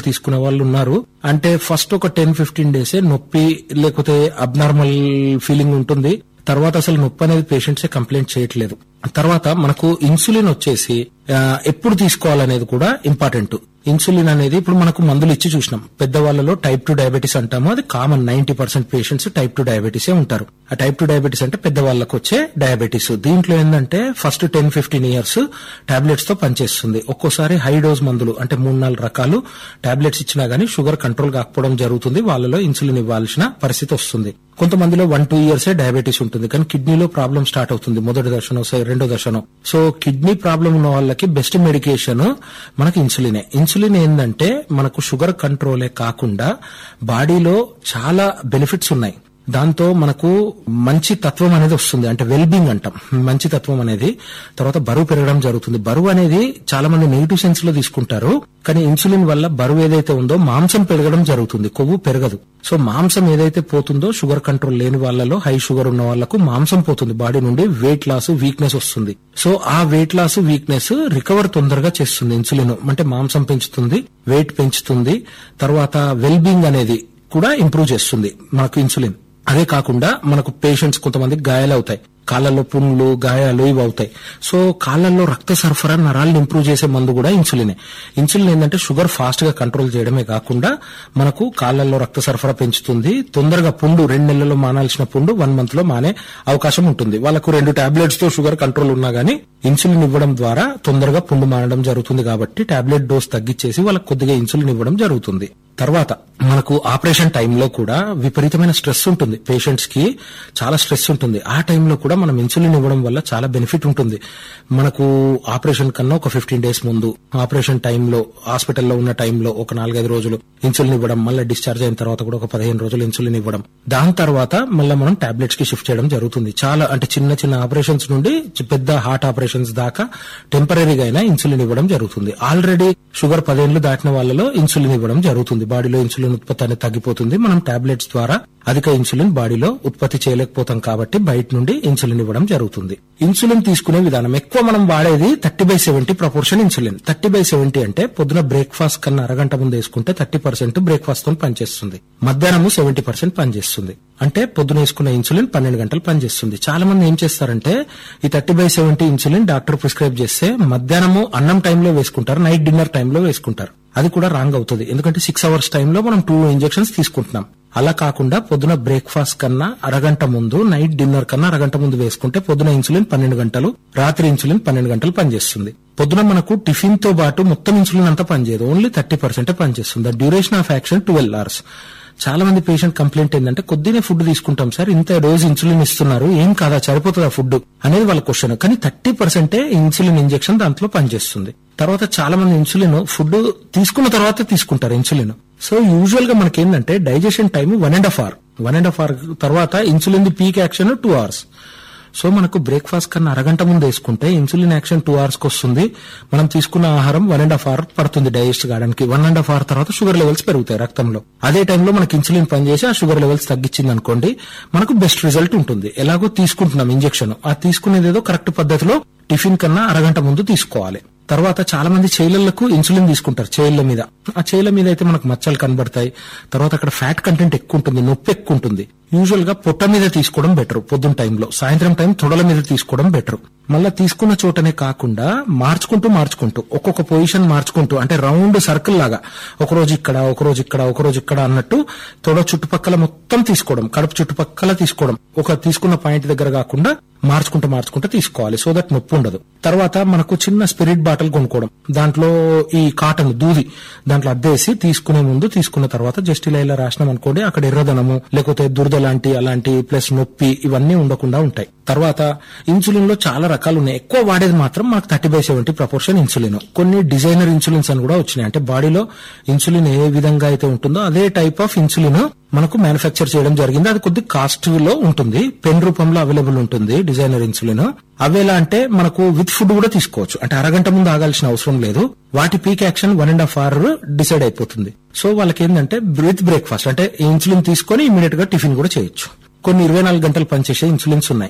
తీసుకునే వాళ్ళు ఉన్నారు అంటే ఫస్ట్ ఒక టెన్ ఫిఫ్టీన్ డేస్ నొప్పి లేకపోతే అబ్నార్మల్ ఫీలింగ్ ఉంటుంది తర్వాత అసలు నొప్పి అనేది పేషెంట్సే కంప్లైంట్ చేయట్లేదు తర్వాత మనకు ఇన్సులిన్ వచ్చేసి ఆ, ఎప్పుడు తీసుకోవాలనేది కూడా ఇంపార్టెంట్ ఇన్సులిన్ అనేది ఇప్పుడు మనకు మందులు ఇచ్చి చూసినాం పెద్దవాళ్ళలో టైప్ టూ డయాబెటీస్ అంటాము అది common ninety percent patients type two డయాబెటీసే ఉంటారు ఆ టైప్ టూ డయాబెటీస్ అంటే పెద్దవాళ్ళకు వచ్చే డయాబెటీస్ దీంట్లో ఏంటంటే first ten fifteen years tablets తో పనిచేస్తుంది ఒక్కోసారి హై డోస్ మందులు అంటే మూడు నాలుగు రకాలు టాబ్లెట్స్ ఇచ్చినా గానీ షుగర్ కంట్రోల్ కాకపోవడం జరుగుతుంది వాళ్ళలో ఇన్సులిన్ ఇవ్వాల్సిన పరిస్థితి వస్తుంది కొంతమందిలో వన్ టూ ఇయర్సే డయాబెటీస్ ఉంటుంది కానీ కిడ్నీలో ప్రాబ్లం స్టార్ట్ అవుతుంది మొదటి దశనో స- రెండో దశనో సో కిడ్నీ ప్రాబ్లం ఉన్న వాళ్ళకి బెస్ట్ మెడికేషన్ మనకి ఇన్సులినే ఇన్సులిన్ ఏంటంటే మనకు షుగర్ కంట్రోలే కాకుండా బాడీలో చాలా బెనిఫిట్స్ ఉన్నాయి దాంతో మనకు మంచి తత్వం అనేది వస్తుంది అంటే వెల్ బీయింగ్ అంటాం మంచి తత్వం అనేది తర్వాత బరువు పెరగడం జరుగుతుంది బరువు అనేది చాలా మంది నెగిటివ్ సెన్స్ లో తీసుకుంటారు కానీ ఇన్సులిన్ వల్ల బరువు ఏదైతే ఉందో మాంసం పెరగడం జరుగుతుంది కొవ్వు పెరగదు సో మాంసం ఏదైతే పోతుందో షుగర్ కంట్రోల్ లేని వాళ్ళలో హై షుగర్ ఉన్న వాళ్ళకు మాంసం పోతుంది బాడీ నుండి వెయిట్ లాస్ వీక్నెస్ వస్తుంది సో ఆ వెయిట్ లాస్ వీక్నెస్ రికవర్ తొందరగా చేస్తుంది ఇన్సులిన్ అంటే మాంసం పెంచుతుంది వెయిట్ పెంచుతుంది తర్వాత వెల్ బీయింగ్ అనేది కూడా ఇంప్రూవ్ చేస్తుంది మనకు ఇన్సులిన్ అదే కాకుండా మనకు పేషెంట్స్ కొంతమంది గాయాలు అవుతాయి కాళ్ళల్లో పుండ్లు గాయాలు ఇవి అవుతాయి సో కాళ్ళల్లో రక్త సరఫరా నరాలను ఇంప్రూవ్ చేసే మందు కూడా ఇన్సులినే ఇన్సులిన్ ఏంటంటే షుగర్ ఫాస్ట్ గా కంట్రోల్ చేయడమే కాకుండా మనకు కాళ్ళల్లో రక్త సరఫరా పెంచుతుంది తొందరగా పుండు రెండు నెలల్లో మానాల్సిన పుండు వన్ మంత్ లో మానే అవకాశం ఉంటుంది వాళ్ళకు రెండు టాబ్లెట్స్ తో షుగర్ కంట్రోల్ ఉన్నా గానీ ఇన్సులిన్ ఇవ్వడం ద్వారా తొందరగా పుండు మానడం జరుగుతుంది కాబట్టి టాబ్లెట్ డోస్ తగ్గించేసి వాళ్ళకి కొద్దిగా ఇన్సులిన్ ఇవ్వడం జరుగుతుంది తర్వాత మనకు ఆపరేషన్ టైంలో కూడా విపరీతమైన స్ట్రెస్ ఉంటుంది పేషెంట్స్ కి చాలా స్ట్రెస్ ఉంటుంది ఆ టైంలో కూడా మనం ఇన్సులిన్ ఇవ్వడం వల్ల చాలా బెనిఫిట్ ఉంటుంది మనకు ఆపరేషన్ కన్నా ఒక ఫిఫ్టీన్ డేస్ ముందు ఆపరేషన్ టైంలో హాస్పిటల్లో ఉన్న టైంలో ఒక నాలుగైదు రోజులు ఇన్సులిన్ ఇవ్వడం మళ్ళీ డిశ్చార్జ్ అయిన తర్వాత కూడా ఒక పదిహేను రోజులు ఇన్సులిన్ ఇవ్వడం దాని తర్వాత మళ్ళీ మనం టాబ్లెట్స్ కి షిఫ్ట్ చేయడం జరుగుతుంది చాలా అంటే చిన్న చిన్న ఆపరేషన్స్ నుండి చి- పెద్ద హార్ట్ ఆపరేషన్స్ దాకా టెంపరీగా అయినా ఇన్సులిన్ ఇవ్వడం జరుగుతుంది ఆల్రెడీ షుగర్ పదేళ్లు దాటిన వాళ్ళలో ఇన్సులిన్ ఇవ్వడం జరుగుతుంది బాడీలో ఇన్సులిన్ ఉత్పత్తి అనేది తగ్గిపోతుంది మనం టాబ్లెట్స్ ద్వారా అధిక ఇన్సులిన్ బాడీలో ఉత్పత్తి చేయలేకపోతాం కాబట్టి బయట నుండి ఇన్సులిన్ ఇవ్వడం జరుగుతుంది ఇన్సులిన్ తీసుకునే విధానం ఎక్కువ మనం వాడేది thirty by seventy proportion insulin thirty by seventy అంటే పొద్దున బ్రేక్ఫాస్ట్ కన్నా అరగంట ముందు వేసుకుంటే థర్టీ పర్సెంట్ బ్రేక్ఫాస్ట్ తో పనిచేస్తుంది మధ్యాహ్నం సెవెంటీ పర్సెంట్ పనిచేస్తుంది అంటే పొద్దున వేసుకున్న ఇన్సులిన్ పన్నెండు గంటలు పనిచేస్తుంది చాలా మంది ఏం చేస్తారంటే ఈ thirty by seventy insulin doctor prescribe చేస్తే మధ్యాహ్నము అన్నం టైంలో వేసుకుంటారు నైట్ డిన్నర్ టైంలో వేసుకుంటారు అది కూడా రాంగ్ అవుతుంది ఎందుకంటే సిక్స్ అవర్స్ టైంలో మనం టూ ఇంజెక్షన్స్ తీసుకుంటున్నాం అలా కాకుండా పొద్దున బ్రేక్ఫాస్ట్ కన్నా అరగంట ముందు నైట్ డిన్నర్ కన్నా అరగంట ముందు వేసుకుంటే పొద్దున ఇన్సులిన్ పన్నెండు గంటలు రాత్రి ఇన్సులిన్ పన్నెండు గంటలు పనిచేస్తుంది పొద్దున మనకు టిఫిన్ తో పాటు మొత్తం ఇన్సులిన్ అంతా పనిచేయదు ఓన్లీ థర్టీ పర్సెంట్ పనిచేస్తుంది duration of action twelve hours చాలా మంది పేషెంట్ కంప్లైంట్ ఏంటంటే కొద్దినే ఫుడ్ తీసుకుంటాం సార్ ఇంత రోజు ఇన్సులిన్ ఇస్తున్నారు ఏం కాదా సరిపోతుందా ఫుడ్ అనేది వాళ్ళ క్వశ్చన్ కానీ థర్టీ పర్సెంటే ఇన్సులిన్ ఇంజెక్షన్ దాంట్లో పనిచేస్తుంది తర్వాత చాలా మంది ఇన్సులిన్ ఫుడ్ తీసుకున్న తర్వాత తీసుకుంటారు ఇన్సులిన్ సో యూజువల్ గా మనకి ఏంటంటే digestion time one and half hour one and half hour తర్వాత insulin the peak action two hours so మనకు బ్రేక్ఫాస్ట్ కన్నా అరగంట ముందు వేసుకుంటే ఇన్సులిన్ యాక్షన్ టూ అవర్స్ కి వస్తుంది మనం తీసుకున్న ఆహారం వన్ అండ్ హాఫ్ అవర్ పడుతుంది డైజెస్ట్ కావడానికి వన్ అండ్ హాఫ్ అవర్ తర్వాత షుగర్ లెవెల్స్ పెరుగుతాయి రక్తంలో అదే టైంలో మనకి ఇన్సులిన్ పనిచేసి ఆ షుగర్ లెవెల్స్ తగ్గించింది అనుకోండి మనకు బెస్ట్ రిజల్ట్ ఉంటుంది ఎలాగో తీసుకుంటున్నాం ఇంజెక్షన్ ఆ తీసుకునేది ఏదో కరెక్ట్ పద్ధతిలో టిఫిన్ కన్నా అరగంట ముందు తీసుకోవాలి తర్వాత చాలా మంది చేయిలకు ఇన్సులిన్ తీసుకుంటారు చేయిల మీద ఆ చేయిల మీద అయితే మనకు మచ్చలు కనబడతాయి తర్వాత అక్కడ ఫ్యాట్ కంటెంట్ ఎక్కువ ఉంటుంది నొప్పి ఎక్కువ ఉంటుంది యూజువల్ గా పొట్ట మీద తీసుకోవడం బెటర్ పొద్దున్న టైంలో సాయంత్రం టైం తొడల మీద తీసుకోవడం బెటర్ మళ్ళా తీసుకున్న చోటనే కాకుండా మార్చుకుంటూ మార్చుకుంటూ ఒక్కొక్క పొజిషన్ మార్చుకుంటూ అంటే రౌండ్ సర్కిల్ లాగా ఒక రోజు ఇక్కడ ఒక రోజు ఇక్కడ ఒక రోజు ఇక్కడ అన్నట్టు తొడ చుట్టుపక్కల మొత్తం తీసుకోవడం కడుపు చుట్టుపక్కల తీసుకోవడం ఒక తీసుకున్న పాయింట్ దగ్గర కాకుండా మార్చుకుంటూ మార్చుకుంటూ తీసుకోవాలి సో దట్ నొప్పి ఉండదు తర్వాత మనకు చిన్న స్పిరిట్ బాటిల్ కొనుక్కోవడం దాంట్లో ఈ కాటన్ దూది దాంట్లో అద్దేసి తీసుకునే ముందు తీసుకున్న తర్వాత జస్ట్ ఇలా ఇలా రాసినాం అనుకోండి అక్కడ ఎర్రదనము లేకపోతే దురద లాంటి అలాంటి ప్లస్ నొప్పి ఇవన్నీ ఉండకుండా ఉంటాయి తర్వాత ఇన్సులిన్ లో చాలా రకాలు ఉన్నాయి ఎక్కువ వాడేది మాత్రం మనకు thirty by seventy proportion insulin కొన్ని డిజైనర్ ఇన్సులిన్స్ అని కూడా వచ్చినాయి అంటే బాడీలో ఇన్సులిన్ ఏ విధంగా అయితే ఉంటుందో అదే టైప్ ఆఫ్ ఇన్సులిన్ మనకు మ్యానుఫ్యాక్చర్ చేయడం జరిగింది అది కొద్ది కాస్ట్ లో ఉంటుంది పెన్ రూపంలో అవైలబుల్ ఉంటుంది డిజైనర్ ఇన్సులిన్ అవేలా అంటే మనకు విత్ ఫుడ్ కూడా తీసుకోవచ్చు అంటే అరగంట ముందు ఆగాల్సిన అవసరం లేదు వాటి peak action one and half hour decide అయిపోతుంది సో వాళ్ళకి ఏంటంటే విత్ బ్రేక్ఫాస్ట్ అంటే ఇన్సులిన్ తీసుకొని ఇమీడియట్ గా టిఫిన్ కూడా చేయొచ్చు కొన్ని ఇరవై నాలుగు గంటలు పనిచేసే ఇన్సులిన్స్ ఉన్నాయి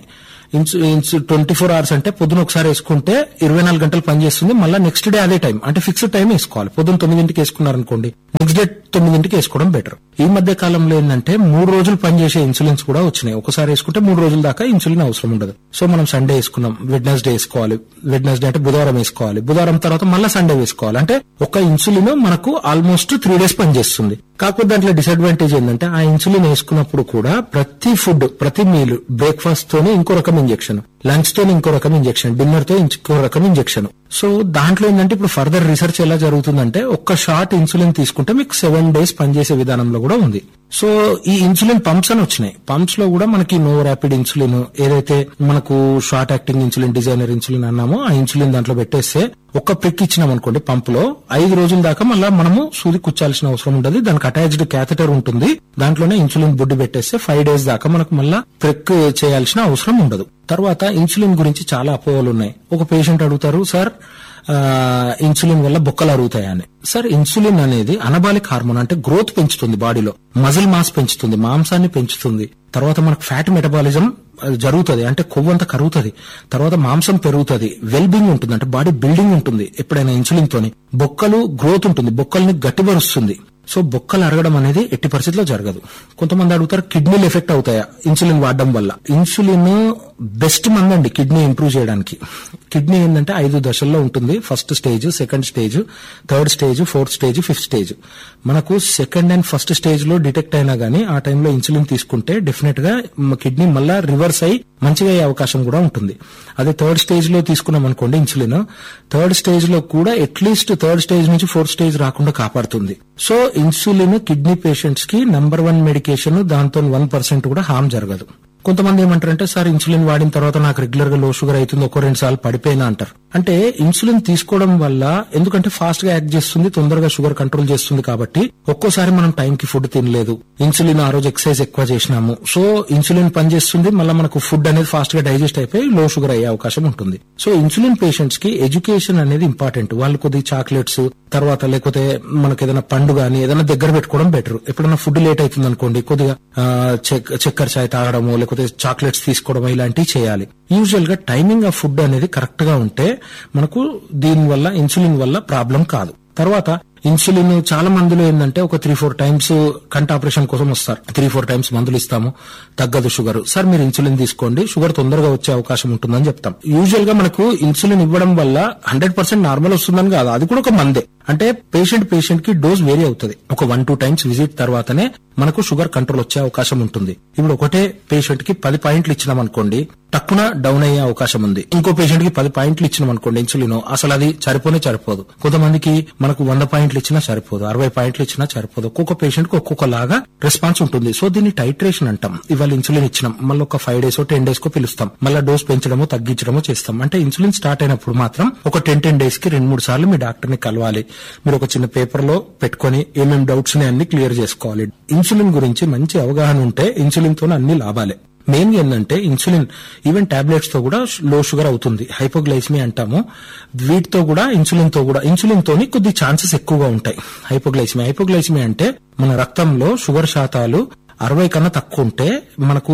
ట్వంటీ ఫోర్ అవర్స్ అంటే పొద్దున ఒకసారి వేసుకుంటే ఇరవై నాలుగు గంటలు పనిచేస్తుంది మళ్ళీ నెక్స్ట్ డే అదే టైం అంటే ఫిక్స్డ్ టైం వేసుకోవాలి పొద్దున తొమ్మిదింటికి వేసుకున్నారనుకోండి నెక్స్ట్ డే తొమ్మిదింటికి వేసుకోవడం బెటర్ ఈ మధ్య కాలంలో ఏంటంటే మూడు రోజులు పనిచేసే ఇన్సులిన్స్ కూడా వచ్చినాయి ఒకసారి వేసుకుంటే మూడు రోజుల దాకా ఇన్సులిన్ అవసరం ఉండదు సో మనం సండే వేసుకున్నాం వెడ్నెస్డే వేసుకోవాలి వెడ్నెస్డే అంటే బుధవారం వేసుకోవాలి బుధవారం తర్వాత మళ్ళీ సండే వేసుకోవాలి అంటే ఒక ఇన్సులిన్ మనకు ఆల్మోస్ట్ త్రీ డేస్ పనిచేస్తుంది కాకపోతే దాంట్లో డిసడ్వాంటేజ్ ఏంటంటే ఆ ఇన్సులిన్ వేసుకున్నప్పుడు కూడా ప్రతి ఫుడ్ ప్రతి మీల్ బ్రేక్ఫాస్ట్ తోనే ఇంకో రకం ఇంజెక్షన్ లంచ్ తోనే ఇంకో రకం ఇంజెక్షన్ డిన్నర్ తో ఇంకో రకం ఇంజెక్షన్ సో దాంట్లో ఏంటంటే ఇప్పుడు ఫర్దర్ రీసెర్చ్ ఎలా జరుగుతుందంటే ఒక్క షార్ట్ ఇన్సులిన్ తీసుకుంటే మీకు సెవెన్ డేస్ పనిచేసే విధానంలో కూడా ఉంది సో ఈ ఇన్సులిన్ పంప్స్ అని వచ్చినాయి పంప్స్ లో కూడా మనకి నో ర్యాపిడ్ ఇన్సులిన్ ఏదైతే మనకు short acting insulin designer insulin అన్నామో ఆ ఇన్సులిన్ దాంట్లో పెట్టేస్తే ఒక్క ప్రిక్ ఇచ్చినాం అనుకోండి పంప్ లో ఐదు రోజుల దాకా మళ్ళీ మనము సూది కుచ్చాల్సిన అవసరం ఉండదు దానికి అటాచ్డ్ క్యాథెటర్ ఉంటుంది దాంట్లోనే ఇన్సులిన్ బుడ్డి పెట్టేస్తే ఫైవ్ డేస్ దాకా మనకు మళ్ళీ ప్రిక్ చేయాల్సిన అవసరం ఉండదు తర్వాత ఇన్సులిన్ గురించి చాలా అపోహలు ఉన్నాయి ఒక పేషెంట్ అడుగుతారు సార్ ఆ, ఇన్సులిన్ వల్ల బొక్కలు అరుగుతాయని సార్ ఇన్సులిన్ అనేది అనబాలిక్ హార్మోన్ అంటే గ్రోత్ పెంచుతుంది బాడీలో మజిల్ మాస్ పెంచుతుంది మాంసాన్ని పెంచుతుంది తర్వాత మనకు ఫ్యాట్ మెటబాలిజం జరుగుతుంది అంటే కొవ్వు అంతా కరుగుతుంది తర్వాత మాంసం పెరుగుతుంది వెల్ బీయింగ్ ఉంటుంది అంటే బాడీ బిల్డింగ్ ఉంటుంది ఎప్పుడైనా ఇన్సులిన్ తోని బొక్కలు గ్రోత్ ఉంటుంది బొక్కల్ని గట్టిపరుస్తుంది సో బొక్కలు అరగడం అనేది ఎట్టి పరిస్థితిలో జరగదు కొంతమంది అడుగుతారు కిడ్నీలు ఎఫెక్ట్ అవుతాయా ఇన్సులిన్ వాడడం వల్ల ఇన్సులిన్ బెస్ట్ మందండి కిడ్నీ ఇంప్రూవ్ చేయడానికి కిడ్నీ ఏంటంటే ఐదు దశల్లో ఉంటుంది first stage second stage third stage fourth stage fifth stage మనకు సెకండ్ అండ్ ఫస్ట్ స్టేజ్ లో డిటెక్ట్ అయినా గానీ ఆ టైంలో ఇన్సులిన్ తీసుకుంటే డెఫినెట్ గా కిడ్నీ మళ్ళా రివర్స్ అయ్యి మంచిగా అయ్యే అవకాశం కూడా ఉంటుంది అదే థర్డ్ స్టేజ్ లో తీసుకున్నాం అనుకోండి ఇన్సులిన్ థర్డ్ స్టేజ్ లో కూడా అట్లీస్ట్ థర్డ్ స్టేజ్ నుంచి ఫోర్త్ స్టేజ్ రాకుండా కాపాడుతుంది సో ఇన్సులిన్ కిడ్నీ పేషెంట్స్ కి నంబర్ వన్ మెడికేషన్ దాంతో వన్ పర్సెంట్ కూడా హామ్ జరగదు కొంతమంది ఏమంటారంటే సార్ ఇన్సులిన్ వాడిన తర్వాత నాకు రెగ్యులర్ గా లో షుగర్ అవుతుంది ఒక రెండు సార్లు పడిపోయినా అంటారు అంటే ఇన్సులిన్ తీసుకోవడం వల్ల ఎందుకంటే ఫాస్ట్ గా యాక్ట్ చేస్తుంది తొందరగా షుగర్ కంట్రోల్ చేస్తుంది కాబట్టి ఒక్కోసారి మనం టైం కి ఫుడ్ తినలేదు ఇన్సులిన్ ఆ రోజు ఎక్సర్సైజ్ ఎక్కువ చేసినాము సో ఇన్సులిన్ పనిచేస్తుంది మళ్ళీ మనకు ఫుడ్ అనేది ఫాస్ట్ గా డైజెస్ట్ అయిపోయి లో షుగర్ అయ్యే అవకాశం ఉంటుంది సో ఇన్సులిన్ పేషెంట్స్ కి ఎడ్యుకేషన్ అనేది ఇంపార్టెంట్ వాళ్ళు కొద్ది చాక్లెట్స్ తర్వాత లేకపోతే మనకి ఏదైనా పండు గానీ ఏదైనా దగ్గర పెట్టుకోవడం బెటర్ ఎప్పుడైనా ఫుడ్ లేట్ అవుతుంది అనుకోండి కొద్దిగా ఆ, చెక్- చక్కెర చాయ్ తాగడము లేకపోతే చాక్లెట్స్ తీసుకోవడం ఇలాంటివి చేయాలి యూజువల్ గా టైమింగ్ ఆఫ్ ఫుడ్ అనేది కరెక్ట్ గా ఉంటే మనకు దీని వల్ల ఇన్సులిన్ వల్ల ప్రాబ్లం కాదు తర్వాత ఇన్సులిన్ చాలా మందిలో ఏంటంటే ఒక త్రీ ఫోర్ టైమ్స్ కంట ఆపరేషన్ కోసం వస్తారు త్రీ ఫోర్ టైమ్స్ మందులు ఇస్తాము తగ్గదు షుగర్ సార్ మీరు ఇన్సులిన్ తీసుకోండి షుగర్ తొందరగా వచ్చే అవకాశం ఉంటుందని చెప్తాం యూజువల్ గా మనకు ఇన్సులిన్ ఇవ్వడం వల్ల హండ్రెడ్ పర్సెంట్ నార్మల్ వస్తుందని కాదు అది కూడా ఒక మందే అంటే పేషెంట్ పేషెంట్ కి డోస్ వేరీ అవుతుంది ఒక వన్ టూ టైమ్స్ విజిట్ తర్వాతనే మనకు షుగర్ కంట్రోల్ వచ్చే అవకాశం ఉంటుంది ఇప్పుడు ఒకటే పేషెంట్ కి పది పాయింట్లు ఇచ్చినాం అనుకోండి టక్కున డౌన్ అయ్యే అవకాశం ఉంది ఇంకో పేషెంట్ కి పది పాయింట్లు ఇచ్చినాం అనుకోండి ఇన్సులిన్ అసలు అది సరిపోనే సరిపోదు కొంతమందికి మనకు వంద పాయింట్లు ఇచ్చినా సరిపోదు అరవై పాయింట్లు ఇచ్చినా సరిపోదు ఒక్కొక్క పేషెంట్ కి ఒక్కొక్క లాగా రెస్పాన్స్ ఉంటుంది సో దీన్ని టైట్రేషన్ అంటాం ఇవాళ ఇన్సులిన్ ఇచ్చినాం మళ్ళీ ఒక ఫైవ్ డేస్ టెన్ డేస్ కో పిలుస్తాం మళ్ళీ డోస్ పెంచడమో తగ్గించడమో చేస్తాం అంటే ఇన్సులిన్ స్టార్ట్ అయినప్పుడు మాత్రం ఒక టెన్ టెన్ డేస్ కి రెండు మూడు సార్లు మీ డాక్టర్ ని కలవాలి మీరు ఒక చిన్న పేపర్ లో పెట్టుకొని ఏమేమి డౌట్స్ అన్ని క్లియర్ చేసుకోవాలి ఇన్సులిన్ గురించి మంచి అవగాహన ఉంటే ఇన్సులిన్ తో అన్ని లాభాలే మెయిన్ ఏంటంటే ఇన్సులిన్ ఈవెన్ టాబ్లెట్స్ తో కూడా లో షుగర్ అవుతుంది హైపోగ్లైసిమీ అంటాము వీటితో కూడా ఇన్సులిన్ తో కూడా ఇన్సులిన్ తోని కొద్ది ఛాన్సెస్ ఎక్కువగా ఉంటాయి హైపోగ్లైసిమీ హైపోగ్లైసిమీ అంటే మన రక్తంలో షుగర్ శాతాలు అరవై కన్నా తక్కువ ఉంటే మనకు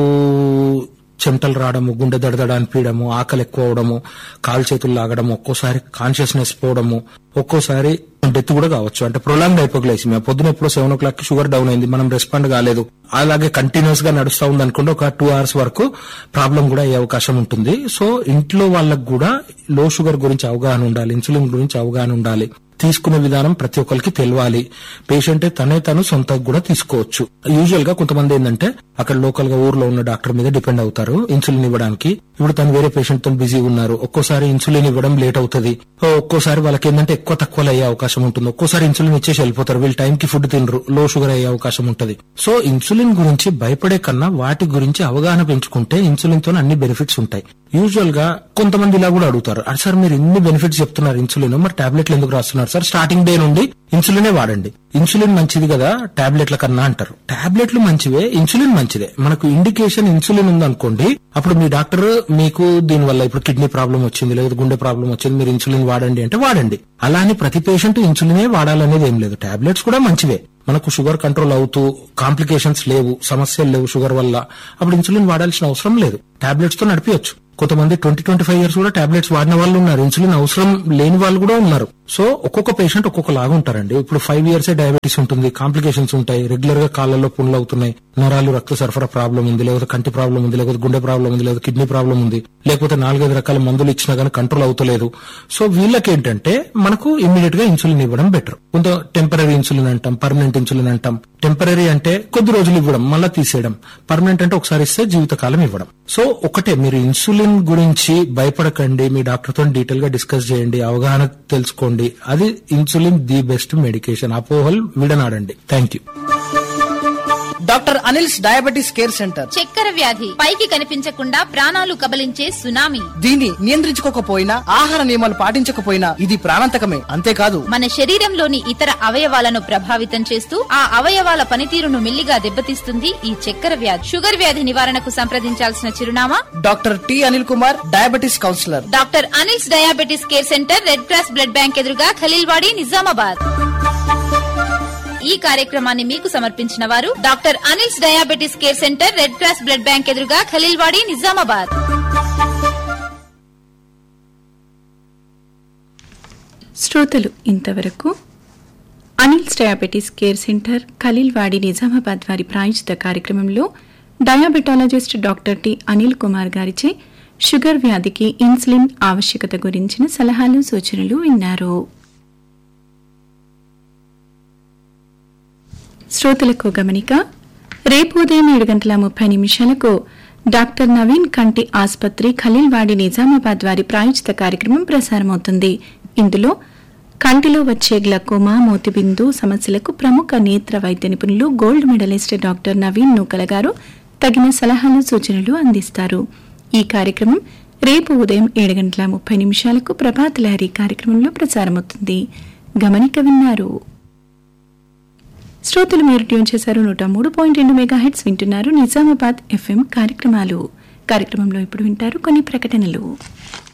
చెమటలు రావడము గుండె దడదడ అనిపించడము ఆకలి ఎక్కువ అవడము కాలు చేతులు లాగడము ఒక్కోసారి కాన్షియస్నెస్ పోవడము ఒక్కోసారి డెత్ కూడా కావచ్చు అంటే ప్రొలాంగ్ హైపోగ్లైసిమియా పొద్దున ఎప్పుడో సెవెన్ ఓ క్లాక్ కి షుగర్ డౌన్ అయింది మనం రెస్పాండ్ కాలేదు అలాగే కంటిన్యూస్ గా నడుస్తా ఉంది అనుకోండి ఒక టూ అవర్స్ వరకు ప్రాబ్లం కూడా అయ్యే అవకాశం ఉంటుంది సో ఇంట్లో వాళ్ళకు కూడా లో షుగర్ గురించి అవగాహన ఉండాలి ఇన్సులిన్ గురించి అవగాహన ఉండాలి తీసుకునే విధానం ప్రతి ఒక్కరికి తెలియాలి పేషెంట్ తనే తను సొంతంగా కూడా తీసుకోవచ్చు యూజువల్ గా కొంతమంది ఏంటంటే అక్కడ లోకల్ గా ఊర్లో ఉన్న డాక్టర్ మీద డిపెండ్ అవుతారు ఇన్సులిన్ ఇవ్వడానికి ఇప్పుడు తను వేరే పేషెంట్ తో బిజీ ఉన్నారు ఒక్కోసారి ఇన్సులిన్ ఇవ్వడం లేట్ అవుతుంది ఒక్కోసారి వాళ్ళకి ఏంటంటే ఎక్కువ తక్కువ అయ్యే అవకాశం ఉంటుంది ఒక్కోసారి ఇన్సులిన్ ఇచ్చేసి వెళ్ళిపోతారు వీళ్ళు టైం కి ఫుడ్ తినరు లో షుగర్ అయ్యే అవకాశం ఉంటుంది సో ఇన్సులిన్ గురించి భయపడే కన్నా వాటి గురించి అవగాహన పెంచుకుంటే ఇన్సులిన్ తో అన్ని బెనిఫిట్స్ ఉంటాయి యూజువల్ గా కొంతమంది ఇలా కూడా అడుగుతారు "అరే సార్ మీరు ఇన్ని బెనిఫిట్స్ చెప్తున్నారు ఇన్సులిన్ మరి టాబ్లెట్లు ఎందుకు రాస్తున్నారు సార్ స్టార్టింగ్ డే నుండి ఇన్సులినే వాడండి ఇన్సులిన్ మంచిది కదా టాబ్లెట్ల కన్నా అంటారు టాబ్లెట్లు మంచివే ఇన్సులిన్ మంచిదే మనకు ఇండికేషన్ ఇన్సులిన్ ఉందనుకోండి అప్పుడు మీ డాక్టర్ మీకు దీని వల్ల ఇప్పుడు కిడ్నీ ప్రాబ్లం వచ్చింది లేదా గుండె ప్రాబ్లం వచ్చింది మీరు ఇన్సులిన్ వాడండి అంటే వాడండి అలా అని ప్రతి పేషెంట్ ఇన్సులినే వాడాలనేది ఏం లేదు టాబ్లెట్స్ కూడా మంచివే మనకు షుగర్ కంట్రోల్ అవుతూ కాంప్లికేషన్స్ లేవు సమస్యలు లేవు షుగర్ వల్ల అప్పుడు ఇన్సులిన్ వాడాల్సిన అవసరం లేదు టాబ్లెట్స్ తో నడిపించచ్చు కొంతమంది ట్వంటీ ట్వంటీ ఫైవ్ ఇయర్స్ కూడా టాబ్లెట్స్ వాడిన వాళ్ళు ఉన్నారు ఇన్సులిన్ అవసరం లేని వాళ్ళు కూడా ఉన్నారు సో ఒక్కొక్క పేషెంట్ ఒక్కొక్క లాగా ఉంటారండి ఇప్పుడు ఫైవ్ ఇయర్స్ డయాబెటీస్ ఉంటుంది కాంప్లికేషన్స్ ఉంటాయి రెగ్యులర్ గా కాళ్ళల్లో పుండ్లు అవుతున్నాయి నరాలు రక్త సరఫరా ప్రాబ్లం ఉంది లేకపోతే కంటి ప్రాబ్లం ఉంది లేకపోతే గుండె ప్రాబ్లం ఉంది లేకపోతే కిడ్నీ ప్రాబ్లం ఉంది లేకపోతే నాలుగైదు రకాల మందులు ఇచ్చినా గానీ కంట్రోల్ అవుతలేదు సో వీళ్ళకి ఏంటంటే మనకు ఇమ్మీడియట్ గా ఇన్సులిన్ ఇవ్వడం బెటర్ కొంత టెంపరీ ఇన్సులిన్ అంటాం పర్మనెంట్ ఇన్సులిన్ అంటాం టెంపరీ అంటే కొద్ది రోజులు ఇవ్వడం మళ్ళీ తీసేయడం పర్మనెంట్ అంటే ఒకసారి ఇస్తే జీవితకాలం ఇవ్వడం సో ఒకటే మీరు ఇన్సులిన్ గురించి భయపడకండి మీ డాక్టర్ తో డీటెయిల్ గా డిస్కస్ చేయండి అవగాహన తెలుసుకోండి అది ఇన్సులిన్ ది బెస్ట్ మెడికేషన్ అపోహల్ విడనాడండి thank you doctor Anil's diabetes care centre చక్కెర వ్యాధి పైకి కనిపించకుండా ప్రాణాలు కబలించే సునామీ దీన్ని నియంత్రించుకోకపోయినా ఆహార నియమాలు పాటించకపోయినా ఇది ప్రాణాంతకమే అంతేకాదు మన శరీరంలోని ఇతర అవయవాలను ప్రభావితం చేస్తూ ఆ అవయవాల పనితీరును మెల్లిగా దెబ్బతీస్తుంది ఈ చక్కెర వ్యాధి షుగర్ వ్యాధి నివారణకు సంప్రదించాల్సిన చిరునామా doctor T Anil Kumar diabetes counsellor doctor Anil's diabetes care centre Red Cross blood bank ఎదురుగా ఖలీల్వాడి నిజామాబాద్ ఈ కార్యక్రమాన్ని మీకు సమర్పించిన వారు doctor Anil's diabetes care centre Red Cross blood bank ఎదురుగా ఖలీల్వాడి నిజామాబాద్ శ్రోతలు ఇంతవరకు Anil's diabetes care centre Khaleelwadi Nizamabad వారి ప్రాయోజిత కార్యక్రమంలో diabetologist doctor T Anil Kumar గారిచే షుగర్ వ్యాధికి ఇన్సులిన్ ఆవశ్యకత గురించిన సలహాలు సూచనలు విన్నారు శ్రోతలకు గమనిక రేపు ఉదయం ఏడు గంటల ముప్పై నిమిషాలకు డాక్టర్ నవీన్ కంటి ఆసుపత్రి ఖలీల్వాడి నిజామాబాద్ వారి ప్రాయోజిత కార్యక్రమం ప్రసారమవుతుంది ఇందులో కంటిలో వచ్చే గ్లకోమా మోతిబిందు సమస్యలకు ప్రముఖ నేత్ర వైద్య నిపుణులు gold medallist doctor Naveen Nookala గారు తగిన సలహాలు సూచనలు అందిస్తారు ఈ కార్యక్రమం రేపు ఉదయం ఏడు గంటల ముప్పై నిమిషాలకు ప్రభాత్ లహరి కార్యక్రమంలో ప్రసారమవుతుంది గమనిక విన్నారు శ్రోతలు మీరు ట్యూన్ చేశారు నూట మూడు పాయింట్ రెండు మెగా హెడ్స్ వింటున్నారు నిజామాబాద్ ఎఫ్ఎం కార్యక్రమాలు కార్యక్రమంలో ఇప్పుడు వింటారు కొన్ని ప్రకటనలు